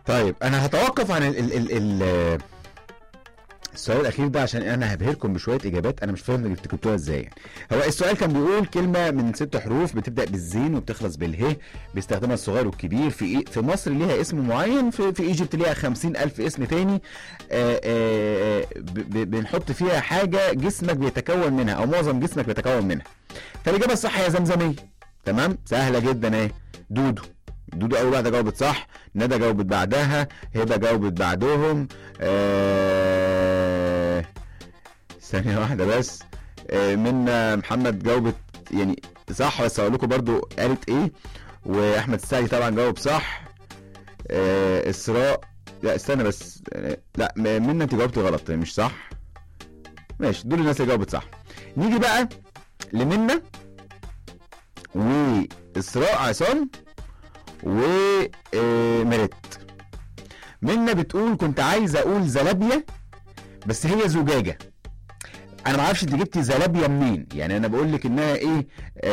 طيب انا هتوقف عن ال ال ال ال السؤال الاخير ده عشان انا هبهركم بشويه اجابات انا مش فاهم انتوا جبتوها ازاي يعني هو السؤال كان بيقول كلمه من ست حروف بتبدا بالزين وبتخلص بالهي بيستخدمها الصغير والكبير في إيه؟ في مصر ليها اسم معين في في ايجيبت ليها خمسين الف اسم تاني آآ آآ ب- ب- بنحط فيها حاجه جسمك بيتكون منها او معظم جسمك بيتكون منها فالاجابه الصح هي زمزميه تمام سهله جدا اهي دودو دودو اول واحده جاوبت صح ندى جاوبت بعدها هبه جاوبت بعدهم آه... ثانيه واحده بس آه منا محمد جاوبت يعني صح بس هقول لكم برضو قالت ايه واحمد السعدي طبعا جاوب صح آه اسراء لا استنى بس آه، لا م- منا انت جاوبتي غلط مش صح ماشي دول الناس اللي جاوبت صح نيجي بقى لمنى واسراء عصام وميريت منا بتقول كنت عايز اقول زلابيا بس هي زجاجه انا ما اعرفش انت جبتي زلابيا منين يعني انا بقول لك انها ايه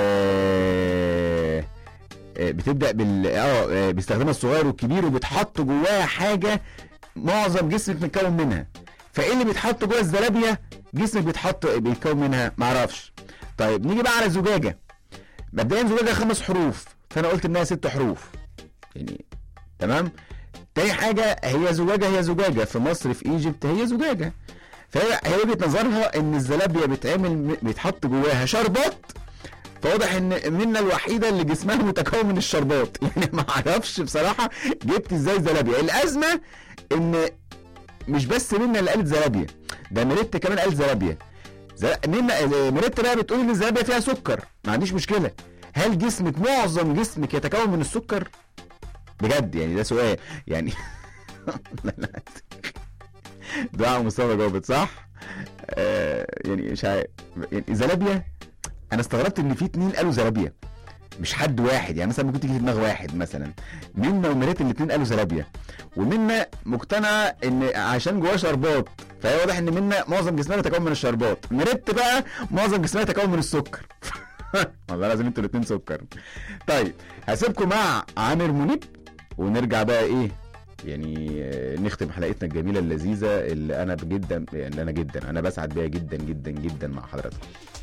آه آه، بتبدا بال اه آه، بيستخدمها الصغير والكبير وبتحط جواها حاجه معظم جسمك متكون منها فايه اللي بيتحط جوه الزلابيا جسمك بيتحط بيتكون منها معرفش طيب نيجي بقى على زجاجه مبدئيا زجاجه خمس حروف فانا قلت انها ست حروف يعني تمام تاني حاجه هي زجاجه هي زجاجه في مصر في ايجيبت هي زجاجه فهي هي وجهه نظرها ان الزلابيا بيتعمل بيتحط جواها شربات فواضح ان منا الوحيده اللي جسمها متكون من الشربات يعني ما اعرفش بصراحه جبت ازاي زلابيا الازمه ان مش بس منا اللي قالت زلابيا ده ميريت كمان قالت زلابيا زل... منا ميريت بقى بتقول ان الزلابيا فيها سكر ما عنديش مشكله هل جسمك معظم جسمك يتكون من السكر بجد يعني ده سؤال يعني لا لا دعاء مصطفى جاوبت صح آه يعني مش عارف يعني زلابيا انا استغربت ان في اتنين قالوا زلابيا مش حد واحد يعني مثلا ممكن تيجي في دماغ واحد مثلا منا وميريت الاتنين قالوا زلابيا ومنا مقتنعه ان عشان جواه شربات فهي واضح ان منا معظم جسمها يتكون من الشربات ميريت بقى معظم جسمها يتكون من السكر والله لازم انتوا الاتنين سكر طيب هسيبكم مع عامر منيب ونرجع بقى ايه يعني آه، نختم حلقتنا الجميله اللذيذه اللي انا جدا يعني انا جدا انا بسعد بيها جدا جدا جدا مع حضراتكم